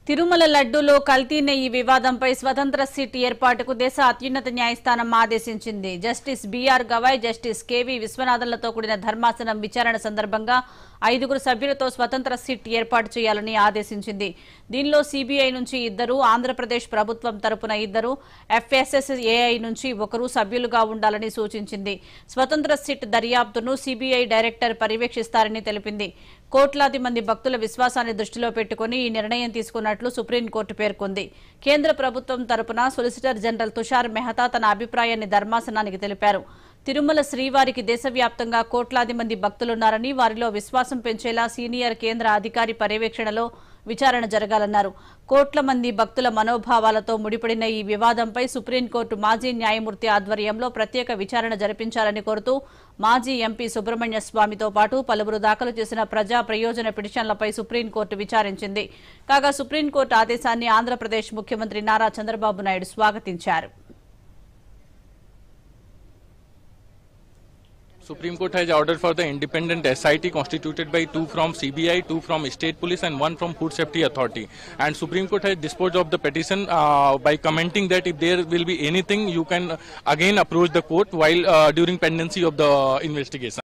తిరుమల లడ్డూలో కల్తీ నెయ్యి వివాదంపై స్వతంత్ర సిట్ ఏర్పాటుకు దేశ అత్యున్నత న్యాయస్థానం ఆదేశించింది justice BR Gavai justice KV విశ్వనాథన్లతో కూడిన ధర్మాసనం విచారణ సందర్భంగా ఐదుగురు సభ్యులతో స్వతంత్ర సిట్ ఏర్పాటు చేయాలని ఆదేశించింది దీనిలో సీబీఐ నుంచి ఇద్దరు ఆంధ్రప్రదేశ్ ప్రభుత్వం తరపున ఇద్దరు ఎఫ్ఎస్ఎస్ఏఐ నుంచి ఒకరు సభ్యులుగా ఉండాలని సూచించింది స్వతంత్ర సిట్ దర్యాప్తును సీబీఐ డైరెక్టర్ పర్యవేక్షిస్తారని తెలిపింది కోట్లాది మంది భక్తుల విశ్వాసాన్ని దృష్టిలో పెట్టుకుని ఈ నిర్ణయం తీసుకున్నట్లు సుప్రీంకోర్టు పేర్కొంది కేంద్ర ప్రభుత్వం తరపున సొలిసిటర్ జనరల్ తుషార్ మెహతా తన అభిప్రాయాన్ని ధర్మాసనానికి తెలిపారు తిరుమల శ్రీవారికి దేశవ్యాప్తంగా కోట్లాది మంది భక్తులున్నారని వారిలో విశ్వాసం పెంచేలా సీనియర్ కేంద్ర అధికారి పర్యవేక్షణలో విచారణ జరగాలన్నారు కోట్ల మంది భక్తుల మనోభావాలతో ముడిపడిన ఈ వివాదంపై సుప్రీంకోర్టు మాజీ న్యాయమూర్తి ఆధ్వర్యంలో ప్రత్యేక విచారణ జరిపించాలని కోరుతూ మాజీ ఎంపీ సుబ్రహ్మణ్య స్వామితో పాటు పలువురు దాఖలు చేసిన ప్రజా ప్రయోజన పిటిషన్లపై సుప్రీంకోర్టు విచారించింది కాగా సుప్రీంకోర్టు ఆదేశాన్ని ఆంధ్రప్రదేశ్ ముఖ్యమంత్రి Nara Chandrababu Naidu స్వాగతించారు Supreme Court has ordered for the independent SIT constituted by two from CBI, two from State Police, and one from Food Safety Authority. And Supreme Court has disposed of the petition uh, by commenting that if there will be anything, you can again approach the court while uh, during pendency of the investigation.